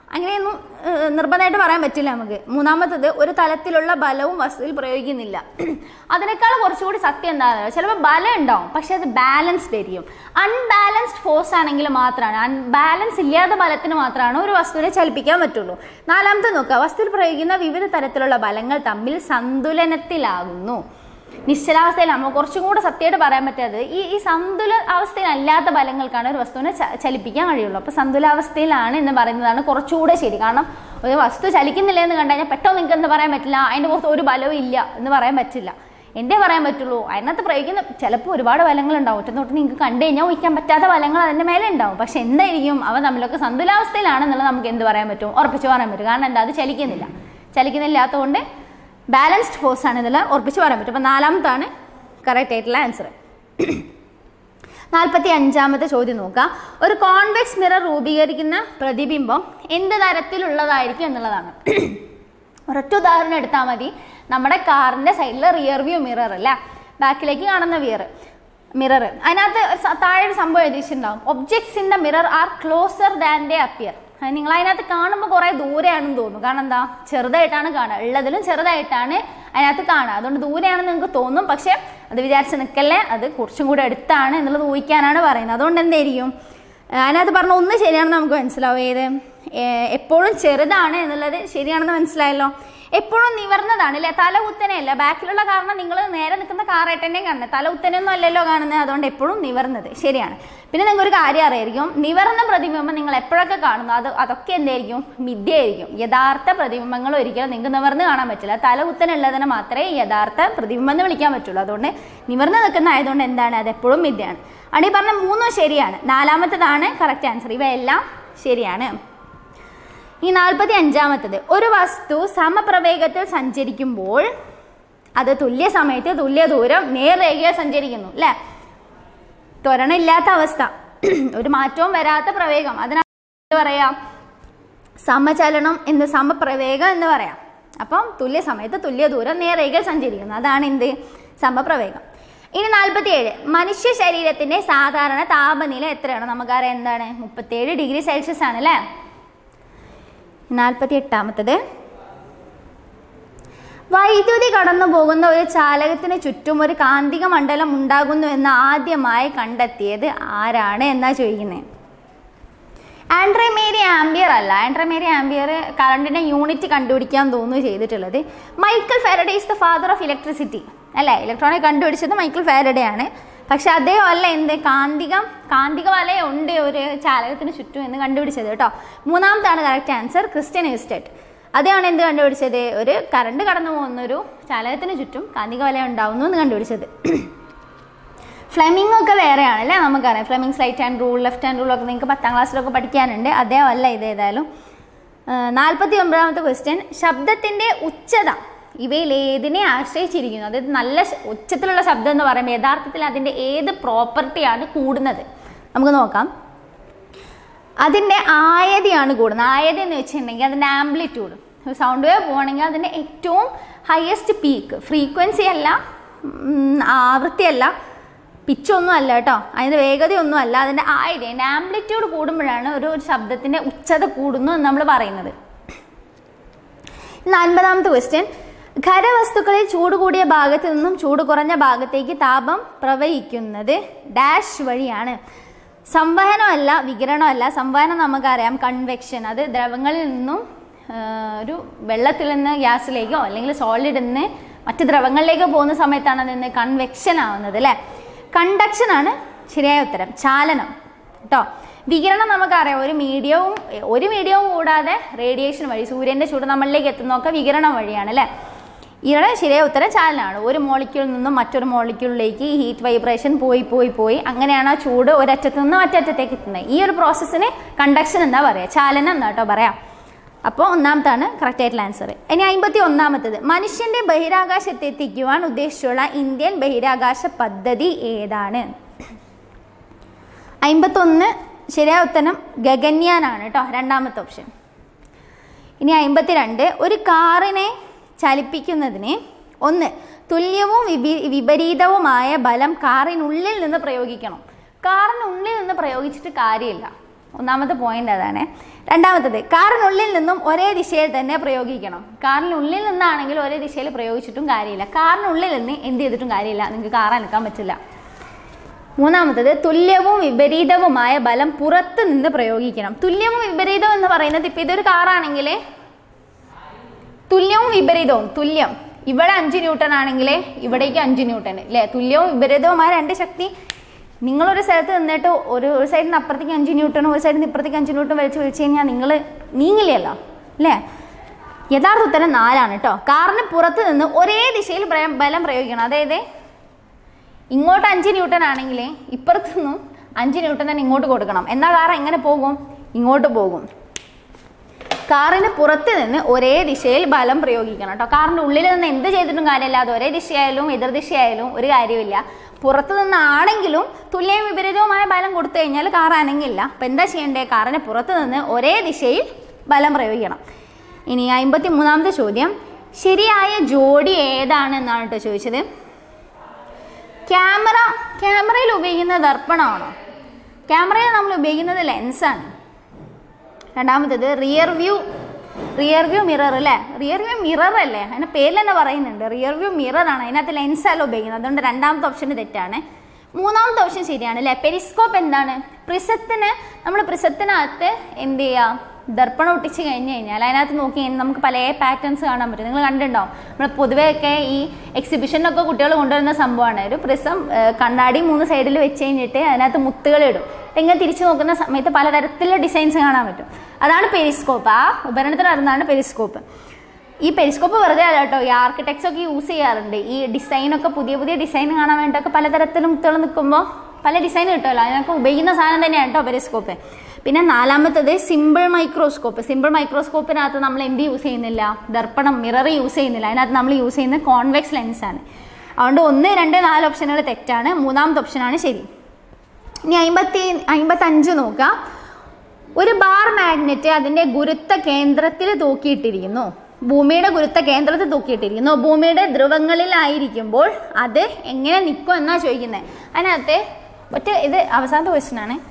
S1: അങ്ങനെയൊന്നും ഏഹ്, നിർബന്ധമായിട്ട് പറയാൻ പറ്റില്ല നമുക്ക് മൂന്നാമത്തത് ഒരു തലത്തിലുള്ള ബലവും വസ്തുവിൽ പ്രയോഗിക്കുന്നില്ല അതിനേക്കാൾ കുറച്ചുകൂടി സത്യം എന്താണെന്ന് ചിലപ്പോൾ ബലം ഉണ്ടാവും പക്ഷെ അത് ബാലൻസ്ഡ് ആയിരിക്കും അൺബാലൻസ്ഡ് ഫോഴ്സ് ആണെങ്കിൽ മാത്രമാണ് അൺബാലൻസ് ഇല്ലാത്ത ബലത്തിന് മാത്രമാണ് ഒരു വസ്തുവിനെ ചലിപ്പിക്കാൻ പറ്റുള്ളൂ നാലാമത്തെ നോക്കുക വസ്തുവിൽ പ്രയോഗിക്കുന്ന വിവിധ തരത്തിലുള്ള ബലങ്ങൾ തമ്മിൽ സന്തുലനത്തിലാകുന്നു നിശ്ചലാവസ്ഥയിലാണ് കുറച്ചും കൂടെ സത്യമായിട്ട് പറയാൻ പറ്റാത്തത് ഈ ഈ സന്തുല അവസ്ഥയിലല്ലാത്ത ബലങ്ങൾക്കാണ് ഒരു വസ്തുവിനെ ച- ചലിപ്പിക്കാൻ കഴിയുള്ളൂ അപ്പോൾ സന്തുലാവസ്ഥയിലാണ് എന്ന് പറയുന്നതാണ് കുറച്ചുകൂടെ ശരി കാരണം ഒരു വസ്തു ചലിക്കുന്നില്ല എന്ന് കണ്ടു കഴിഞ്ഞാൽ പെട്ടെന്ന് നിങ്ങൾക്ക് എന്ന് പറയാൻ പറ്റില്ല അതിൻ്റെ പുറത്ത് ഒരു ബലവും ഇല്ല എന്ന് പറയാൻ പറ്റില്ല എന്തേ പറയാൻ പറ്റുള്ളൂ അതിനകത്ത് പ്രയോഗിക്കുന്ന ചിലപ്പോൾ ഒരുപാട് ബലങ്ങൾ ഉണ്ടാവും ഒറ്റ തൊട്ട് നിങ്ങൾക്ക് കണ്ടു കഴിഞ്ഞാൽ ഊഹിക്കാൻ പറ്റാത്ത ബലങ്ങൾ അതിൻ്റെ മേലെ ഉണ്ടാവും പക്ഷെ എന്തായിരിക്കും അവ തമ്മിലൊക്കെ സന്തുലാവസ്ഥയിലാണെന്നുള്ളത് നമുക്ക് എന്ത് പറയാൻ പറ്റും ഉറപ്പിച്ച് പറയാൻ പറ്റും കാരണം എന്താ അത് ചലിക്കുന്നില്ല ചലിക്കുന്നില്ലാത്തതുകൊണ്ട് ബാലൻസ്ഡ് ഫോഴ്സ് ആണ് ഇതിൽ ഉറപ്പിച്ച് പറയാൻ പറ്റും അപ്പം നാലാമത്താണ് കറക്റ്റ് ആയിട്ടുള്ള ആൻസർ നാൽപ്പത്തി അഞ്ചാമത്തെ ചോദ്യം നോക്കുക ഒരു കോൺവെക്സ് മിറർ രൂപീകരിക്കുന്ന പ്രതിബിംബം എന്ത് തരത്തിലുള്ളതായിരിക്കും എന്നുള്ളതാണ് ഒരൊറ്റ ഉദാഹരണം എടുത്താൽ മതി നമ്മുടെ കാറിൻ്റെ സൈഡിൽ റിയർ വ്യൂ മിറർ അല്ല ബാക്കിലേക്ക് കാണുന്ന വിയർ മിറർ അതിനകത്ത് ഒരു സ- താഴെ ഒരു സംഭവം എഴുതിയിട്ടുണ്ടാവും objects in the mirror are closer than they appear നിങ്ങൾ അതിനകത്ത് കാണുമ്പോൾ കുറേ ദൂരെയാണെന്ന് തോന്നും കാരണം എന്താ ചെറുതായിട്ടാണ് കാണുക ഉള്ളതിലും ചെറുതായിട്ടാണ് അതിനകത്ത് കാണുക അതുകൊണ്ട് ദൂരെയാണെന്ന് നിങ്ങൾക്ക് തോന്നും പക്ഷേ അത് വിചാരിച്ച് നിൽക്കല്ലേ അത് കുറച്ചും കൂടെ അടുത്താണ് എന്നുള്ളത് ഊഹിക്കാനാണ് പറയുന്നത് അതുകൊണ്ട് എന്തായിരിക്കും ഏഹ് അതിനകത്ത് പറഞ്ഞ ഒന്ന് ശരിയാണെന്ന് നമുക്ക് മനസ്സിലാവും ഏത് ഏഹ് എപ്പോഴും ചെറുതാണ് എന്നുള്ളത് ശരിയാണെന്ന് മനസ്സിലായല്ലോ എപ്പോഴും നിവർന്നതാണ് അല്ലേ തല കുത്തനെയല്ല ബാക്കിലുള്ള കാരണം നിങ്ങൾ നേരെ നിൽക്കുന്ന കാറായിട്ട് തന്നെ കാണുന്നത് തല കുത്തനെയൊന്നും അല്ലല്ലോ കാണുന്നത് അതുകൊണ്ട് എപ്പോഴും നിവർന്നത് ശരിയാണ് പിന്നെ നിങ്ങൾക്ക് ഒരു കാര്യം അറിയായിരിക്കും നിവർന്ന പ്രതിബിംബം നിങ്ങൾ എപ്പോഴൊക്കെ കാണുന്നു അത് അതൊക്കെ എന്തായിരിക്കും മിഥ്യയായിരിക്കും യഥാർത്ഥ പ്രതിബിംബങ്ങൾ ഒരിക്കലും നിങ്ങൾക്ക് നിവർന്ന് കാണാൻ പറ്റില്ല തല കുത്തനുള്ളതിനെ മാത്രമേ യഥാർത്ഥ പ്രതിബിംബം എന്ന് വിളിക്കാൻ പറ്റുള്ളൂ അതുകൊണ്ട് നിവർന്ന് നിൽക്കുന്ന ആയതുകൊണ്ട് എന്താണ് അത് എപ്പോഴും മിഥ്യയാണ് ആണ് ഈ പറഞ്ഞ മൂന്നും ശരിയാണ് നാലാമത്തതാണ് കറക്റ്റ് ആൻസർ ഇവയെല്ലാം ശരിയാണ് ഈ നാൽപ്പത്തി അഞ്ചാമത്തത് ഒരു വസ്തു സമപ്രവേഗത്തിൽ സഞ്ചരിക്കുമ്പോൾ അത് തുല്യ സമയത്ത് തുല്യ ദൂരം നേർരേഖയിൽ സഞ്ചരിക്കുന്നു അല്ലേ ത്വരണമില്ലാത്ത അവസ്ഥ ഒരു മാറ്റവും വരാത്ത പ്രവേഗം അതിനാ എന്ത് പറയാം സമചലനം എന്ന് സമപ്രവേഗം എന്ന് പറയാം അപ്പം തുല്യ സമയത്ത് തുല്യ ദൂരം നേർരേഖയിൽ സഞ്ചരിക്കുന്നു അതാണ് എന്ത് സമപ്രവേഗം ഇനി നാൽപ്പത്തിയേഴ് മനുഷ്യ ശരീരത്തിന്റെ സാധാരണ താപനില എത്രയാണ് നമുക്കറിയാം എന്താണ് മുപ്പത്തിയേഴ് ഡിഗ്രി സെൽഷ്യസ് ആണ് അല്ലേ നാൽപ്പത്തി എട്ടാമത്തത് വൈദ്യുതി കടന്നു പോകുന്ന ഒരു ചാലകത്തിന് ചുറ്റും ഒരു കാന്തിക മണ്ഡലം ഉണ്ടാകുന്നു എന്ന് ആദ്യമായി കണ്ടെത്തിയത് ആരാണ് എന്നാ ചോദിക്കുന്നത് ആൻഡ്രേ മേരി ആംബിയർ അല്ല ആൻഡ്രേ മേരി ആംബിയർ കറണ്ടിന്റെ യൂണിറ്റ് കണ്ടുപിടിക്കാൻ തോന്നുന്നു ചെയ്തിട്ടുള്ളത് Michael Faraday is the father of electricity അല്ലേ ഇലക്ട്രോണിക് കണ്ടുപിടിച്ചത് മൈക്കിൾ ഫാരഡേ ആണ് പക്ഷെ അദ്ദേഹം അല്ല എന്ത് കാന്തികം കാന്തിക വലയുണ്ട് ഒരു ചാലകത്തിന് ചുറ്റും എന്ന് കണ്ടുപിടിച്ചത് കേട്ടോ മൂന്നാമത്താണ് കറക്റ്റ് ആൻസർ ക്രിസ്ത്യൻ എസ്റ്റേറ്റ് അദ്ദേഹമാണ് എന്ത് കണ്ടുപിടിച്ചത് ഒരു കറണ്ട് കടന്നു പോകുന്ന ഒരു ചാലകത്തിന് ചുറ്റും കാന്തിക വലയം ഉണ്ടാവുന്നു എന്ന് കണ്ടുപിടിച്ചത് ഫ്ലെമിംഗ് ഒക്കെ വേറെയാണ് അല്ലേ നമുക്കറിയാം Fleming's right hand rule left hand rule ഒക്കെ നിങ്ങൾക്ക് പത്താം ക്ലാസ്സിലൊക്കെ പഠിക്കാനുണ്ട് അദ്ദേഹം അല്ല ഇത് ഏതായാലും നാൽപ്പത്തി ഒമ്പതാമത്തെ ക്വസ്റ്റ്യൻ ശബ്ദത്തിൻ്റെ ഉച്ചത ഇവയിൽ ഏതിനെ ആശ്രയിച്ചിരിക്കുന്നു അതായത് നല്ല ശ- ഉച്ചത്തിലുള്ള ശബ്ദം എന്ന് പറയുമ്പോൾ യഥാർത്ഥത്തിൽ അതിൻ്റെ ഏത് പ്രോപ്പർട്ടിയാണ് കൂടുന്നത് നമുക്ക് നോക്കാം അതിൻ്റെ ആയതിയാണ് കൂടുന്നത് ആയതി എന്ന് വെച്ചിട്ടുണ്ടെങ്കിൽ അതിൻ്റെ ആംപ്ലിറ്റ്യൂഡ് സൗണ്ട് വേവ് പോകണമെങ്കിൽ അതിൻ്റെ ഏറ്റവും ഹയസ്റ്റ് പീക്ക് ഫ്രീക്വൻസി അല്ല ഉം, ആവൃത്തിയല്ല പിച്ചൊന്നും അല്ല കേട്ടോ അതിൻ്റെ വേഗതയൊന്നും അല്ല അതിൻ്റെ ആയത് അതിൻ്റെ ആംപ്ലിറ്റ്യൂഡ് കൂടുമ്പോഴാണ് ഒരു ഒരു ശബ്ദത്തിൻ്റെ ഉച്ചത കൂടുന്നു എന്ന് നമ്മൾ പറയുന്നത് ഇന്ന് അൻപതാമത്തെ ക്വസ്റ്റ്യൻ ഖരവസ്തുക്കളിൽ ചൂട് കൂടിയ ഭാഗത്ത് നിന്നും ചൂട് കുറഞ്ഞ ഭാഗത്തേക്ക് താപം പ്രവഹിക്കുന്നത് ഡാഷ് വഴിയാണ് സംവഹനമല്ല വികിരണമല്ല സംവഹനം നമുക്കറിയാം കൺവെക്ഷൻ അത് ദ്രവങ്ങളിൽ നിന്നും ആ, ഒരു വെള്ളത്തിൽ നിന്ന് ഗ്യാസിലേക്കോ അല്ലെങ്കിൽ സോളിഡിൽ നിന്ന് മറ്റ് ദ്രവങ്ങളിലേക്കോ പോകുന്ന സമയത്താണ് അതിന് കൺവെക്ഷൻ ആവുന്നത് അല്ലേ കണ്ടക്ഷൻ ആണ് ശരിയായ ഉത്തരം ചാലനം കേട്ടോ വികിരണം നമുക്കറിയാം ഒരു മീഡിയവും ഒരു മീഡിയവും കൂടാതെ റേഡിയേഷൻ വഴി സൂര്യൻ്റെ ചൂട് നമ്മളിലേക്ക് എത്തുന്നതൊക്കെ വികിരണം വഴിയാണ് അല്ലേ ഇവിടെ ശരിയായ ഉത്തരം ചാലനമാണ് ഒരു മോളിക്യൂളിൽ നിന്നും മറ്റൊരു മോളിക്യൂളിലേക്ക് ഈ ഹീറ്റ് വൈബ്രേഷൻ പോയി പോയി പോയി അങ്ങനെയാണ് ആ ചൂട് ഒരറ്റത്ത് നിന്ന് മറ്ററ്റത്തേക്ക് എത്തുന്നത് ഈ ഒരു പ്രോസസ്സിന് കണ്ടക്ഷൻ എന്താ പറയുക ചാലനം എന്നാ കേട്ടോ പറയാം അപ്പോൾ ഒന്നാമത്താണ് കറക്റ്റ് ആയിട്ടുള്ള ആൻസർ ഇനി അമ്പത്തി ഒന്നാമത്തത് മനുഷ്യന്റെ ബഹിരാകാശത്ത് എത്തിക്കുവാൻ ഉദ്ദേശിച്ചുള്ള ഇന്ത്യൻ ബഹിരാകാശ പദ്ധതി ഏതാണ് അമ്പത്തൊന്ന് ശരിയായ ഉത്തരം ഗഗന്യാനാണ് കേട്ടോ രണ്ടാമത്തെ ഓപ്ഷൻ ഇനി അമ്പത്തിരണ്ട് ഒരു കാറിനെ ചലിപ്പിക്കുന്നതിന് ഒന്ന് തുല്യവും വിപി വിപരീതവുമായ ബലം കാറിനുള്ളിൽ നിന്ന് പ്രയോഗിക്കണം കാറിനുള്ളിൽ നിന്ന് പ്രയോഗിച്ചിട്ട് കാര്യമില്ല ഒന്നാമത്തെ പോയിന്റ് അതാണ് രണ്ടാമത്തത് കാറിനുള്ളിൽ നിന്നും ഒരേ ദിശയിൽ തന്നെ പ്രയോഗിക്കണം കാറിനുള്ളിൽ നിന്നാണെങ്കിൽ ഒരേ ദിശയിൽ പ്രയോഗിച്ചിട്ടും കാര്യമില്ല കാറിനുള്ളിൽ നിന്ന് എന്ത് ചെയ്തിട്ടും കാര്യമില്ല നിങ്ങൾക്ക് കാർ അനക്കാൻ പറ്റില്ല മൂന്നാമത്തത് തുല്യവും വിപരീതവുമായ ബലം പുറത്ത് നിന്ന് പ്രയോഗിക്കണം തുല്യവും വിപരീതവും എന്ന് പറയുന്നത് ഇപ്പം ഇതൊരു കാറാണെങ്കിൽ തുല്യവും വിപരീതവും തുല്യം ഇവിടെ അഞ്ച് ന്യൂട്ടൺ ആണെങ്കിൽ ഇവിടേക്ക് അഞ്ച് ന്യൂട്ടൺ അല്ലേ തുല്യവും വിപരീതവുമായ രണ്ട് ശക്തി നിങ്ങളൊരു സ്ഥലത്ത് നിന്നിട്ട് ഒരു ഒരു സൈഡിൽ നിന്ന് അപ്പുറത്തേക്ക് അഞ്ച് ന്യൂട്ടണും ഒരു സൈഡിൽ നിന്ന് ഇപ്പുറത്തേക്ക് അഞ്ച് ന്യൂട്ടൺ വലിച്ച് വിളിച്ചു കഴിഞ്ഞാൽ നിങ്ങൾ നീങ്ങില്ലല്ലോ അല്ലേ യഥാർത്ഥ ഉത്തരം നാലാണ് കേട്ടോ കാറിന് പുറത്ത് നിന്ന് ഒരേ ദിശയിൽ പ്രയ- ബലം പ്രയോഗിക്കണം അതായത് ഇങ്ങോട്ട് അഞ്ച് ന്യൂട്ടൺ ആണെങ്കിൽ ഇപ്പുറത്തു നിന്നും അഞ്ച് ന്യൂട്ടൺ തന്നെ ഇങ്ങോട്ട് കൊടുക്കണം എന്നാൽ കാർ എങ്ങനെ പോകും ഇങ്ങോട്ട് പോകും കാറിന് പുറത്ത് നിന്ന് ഒരേ ദിശയിൽ ബലം പ്രയോഗിക്കണം കേട്ടോ കാറിൻ്റെ ഉള്ളിൽ നിന്ന് എന്ത് ചെയ്തിട്ടും കാര്യമില്ല അത് ഒരേ ദിശയായാലും എതിർദിശയായാലും ഒരു കാര്യമില്ല പുറത്ത് നിന്നാണെങ്കിലും തുല്യവും വിപരീതവുമായ ബലം കൊടുത്തു കഴിഞ്ഞാൽ കാർ അനങ്ങില്ല അപ്പം എന്താ ചെയ്യേണ്ടത് കാറിന് പുറത്ത് നിന്ന് ഒരേ ദിശയിൽ ബലം പ്രയോഗിക്കണം ഇനി അമ്പത്തി മൂന്നാമത്തെ ചോദ്യം ശരിയായ ജോഡി ഏതാണ് എന്നാണ് കേട്ടോ ചോദിച്ചത് ക്യാമറ ക്യാമറയിൽ ഉപയോഗിക്കുന്ന ദർപ്പണമാണോ ക്യാമറയിൽ നമ്മൾ ഉപയോഗിക്കുന്നത് ലെൻസാണ് രണ്ടാമത്തേത് rear view rear view mirror അല്ലേ റിയർ വ്യൂ മിറർ അല്ലേ അതിൻ്റെ പേരിൽ തന്നെ പറയുന്നുണ്ട് റിയർ വ്യൂ മിറർ ആണ് അതിനകത്ത് ലെൻസ് അല്ല ഉപയോഗിക്കുന്നത് അതുകൊണ്ട് രണ്ടാമത്തെ ഓപ്ഷൻ തെറ്റാണ് മൂന്നാമത്തെ ഓപ്ഷൻ ശരിയാണ് അല്ലേ പെരിസ്കോപ്പ് എന്താണ് പ്രിസത്തിന് നമ്മൾ പ്രിസത്തിനകത്ത് എന്ത് ചെയ്യുക ദർപ്പണം ഒട്ടിച്ച് കഴിഞ്ഞ് കഴിഞ്ഞാൽ അതിനകത്ത് നോക്കി കഴിഞ്ഞാൽ നമുക്ക് പല പാറ്റേൺസ് കാണാൻ പറ്റും നിങ്ങൾ കണ്ടിട്ടുണ്ടാവും നമ്മൾ പൊതുവേ ഒക്കെ ഈ എക്സിബിഷനൊക്കെ കുട്ടികൾ കൊണ്ടുവരുന്ന സംഭവമാണ് ഒരു പ്രിസം ഏഹ്, കണ്ണാടി മൂന്ന് സൈഡിൽ വെച്ച് കഴിഞ്ഞിട്ട് അതിനകത്ത് മുത്തുകൾ ഇടും ഇങ്ങനെ തിരിച്ചു നോക്കുന്ന സമയത്ത് പലതരത്തിലുള്ള ഡിസൈൻസ് കാണാൻ പറ്റും അതാണ് പെരിസ്കോപ്പ് ആ ഉപകരണത്തിന് അറിയുന്നതാണ് പെരിസ്കോപ്പ് ഈ പെരിസ്കോപ്പ് വെറുതെ അല്ല കേട്ടോ ഈ ആർക്കിടെക്ട്സ് ഒക്കെ യൂസ് ചെയ്യാറുണ്ട് ഈ ഡിസൈനൊക്കെ പുതിയ പുതിയ ഡിസൈൻ കാണാൻ വേണ്ടിയിട്ടൊക്കെ പലതരത്തിലും മുത്തുകൾ നിൽക്കുമ്പോൾ പല ഡിസൈൻ കിട്ടുമല്ലോ അതിനൊക്കെ ഉപയോഗിക്കുന്ന സാധനം തന്നെയാണ് കേട്ടോ പെരിസ്കോപ്പ് പിന്നെ നാലാമത്തത് സിമ്പിൾ മൈക്രോസ്കോപ്പ് സിമ്പിൾ മൈക്രോസ്കോപ്പിനകത്ത് നമ്മൾ എന്ത് യൂസ് ചെയ്യുന്നില്ല ദർപ്പണം മിറർ യൂസ് ചെയ്യുന്നില്ല അതിനകത്ത് നമ്മൾ യൂസ് ചെയ്യുന്നത് കോൺവെക്സ് ലെൻസാണ് അതുകൊണ്ട് ഒന്ന് രണ്ട് നാല് ഓപ്ഷനുകൾ തെറ്റാണ് മൂന്നാമത്തെ ഓപ്ഷനാണ് ശരി ഇനി അമ്പത്തി അമ്പത്തഞ്ച് നോക്കാം ഒരു ബാർ മാഗ്നറ്റ് അതിൻ്റെ ഗുരുത്വ കേന്ദ്രത്തിൽ തൂക്കിയിട്ടിരിക്കുന്നു ഭൂമിയുടെ ഗുരുത്വ കേന്ദ്രത്തിൽ തൂക്കിയിട്ടിരിക്കുന്നു ഭൂമിയുടെ ധ്രുവങ്ങളിലായിരിക്കുമ്പോൾ അത് എങ്ങനെ നിൽക്കും എന്നാ ചോദിക്കുന്നത് അതിനകത്ത് ഒറ്റ ഇത് അവസാനത്തെ ക്വസ്റ്റ്യൻ ആണ്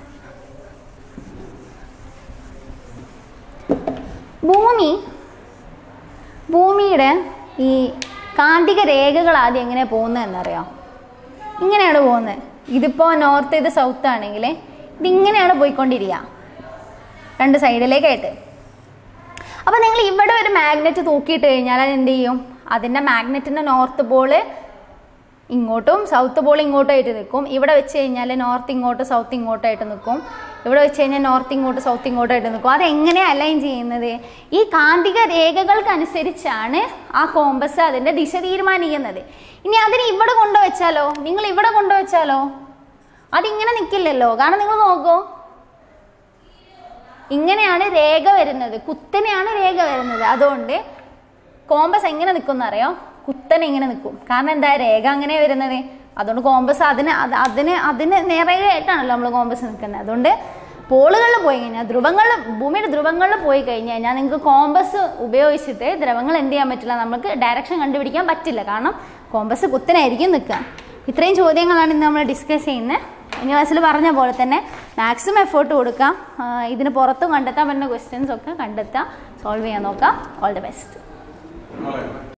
S1: ഭൂമി ഭൂമിയുടെ ഈ കാന്തിക രേഖകൾ ആദ്യം എങ്ങനെ പോകുന്നത് എന്നറിയാം ഇങ്ങനെയാണ് പോകുന്നത് ഇതിപ്പോൾ നോർത്ത് ഇത് സൗത്ത് ആണെങ്കിൽ ഇതിങ്ങനെയാണ് പോയിക്കൊണ്ടിരിക്കുക രണ്ട് സൈഡിലേക്കായിട്ട് അപ്പോൾ നിങ്ങൾ ഇവിടെ ഒരു മാഗ്നറ്റ് തൂക്കിയിട്ട് കഴിഞ്ഞാൽ അത് എന്ത് ചെയ്യും അതിൻ്റെ മാഗ്നറ്റിൻ്റെ നോർത്ത് പോള് ഇങ്ങോട്ടും സൗത്ത് പോൾ ഇങ്ങോട്ടായിട്ട് നിൽക്കും ഇവിടെ വെച്ച് കഴിഞ്ഞാൽ നോർത്ത് ഇങ്ങോട്ട് സൗത്ത് ഇങ്ങോട്ടായിട്ട് നിൽക്കും ഇവിടെ വെച്ച് കഴിഞ്ഞാൽ നോർത്ത് ഇങ്ങോട്ട് സൗത്ത് ഇങ്ങോട്ടായിട്ട് നിൽക്കും അതെങ്ങനെ അലൈൻ ചെയ്യുന്നത് ഈ കാന്തിക രേഖകൾക്കനുസരിച്ചാണ് ആ കോമ്പസ് അതിൻ്റെ ദിശ തീരുമാനിക്കുന്നത് ഇനി അതിന് ഇവിടെ കൊണ്ടുവച്ചാലോ നിങ്ങൾ ഇവിടെ കൊണ്ടുവച്ചാലോ അതിങ്ങനെ നിൽക്കില്ലല്ലോ കാരണം നിങ്ങൾ നോക്കൂ ഇങ്ങനെയാണ് രേഖ വരുന്നത് കുത്തനെയാണ് രേഖ വരുന്നത് അതുകൊണ്ട് കോമ്പസ് എങ്ങനെ നിൽക്കും അറിയോ കുത്തനെ ഇങ്ങനെ നിൽക്കും കാരണം എന്താ രേഖ അങ്ങനെ വരുന്നത് അതുകൊണ്ട് കോമ്പസ് അതിന് അത് അതിന് അതിന് നേരെയായിട്ടാണല്ലോ നമ്മൾ കോമ്പസ് നിൽക്കുന്നത് അതുകൊണ്ട് പോളുകളിൽ പോയി കഴിഞ്ഞാൽ ധ്രുവങ്ങളിൽ ഭൂമിയുടെ ധ്രുവങ്ങളിൽ പോയി കഴിഞ്ഞ് കഴിഞ്ഞാൽ നിങ്ങൾക്ക് കോമ്പസ് ഉപയോഗിച്ചിട്ട് ദ്രവങ്ങൾ എന്ത് ചെയ്യാൻ പറ്റില്ല നമുക്ക് ഡയറക്ഷൻ കണ്ടുപിടിക്കാൻ പറ്റില്ല കാരണം കോമ്പസ് കുത്തനായിരിക്കും നിൽക്കുക ഇത്രയും ചോദ്യങ്ങളാണ് ഇന്ന് നമ്മൾ ഡിസ്കസ് ചെയ്യുന്നത് ഇനി ക്ലാസ്സിൽ പറഞ്ഞ പോലെ തന്നെ മാക്സിമം എഫേർട്ട് കൊടുക്കാം ആ, ഇതിന് പുറത്തും കണ്ടെത്താൻ പറ്റുന്ന ക്വസ്റ്റ്യൻസ് ഒക്കെ കണ്ടെത്താം സോൾവ് ചെയ്യാൻ നോക്കാം ഓൾ ദി ബെസ്റ്റ്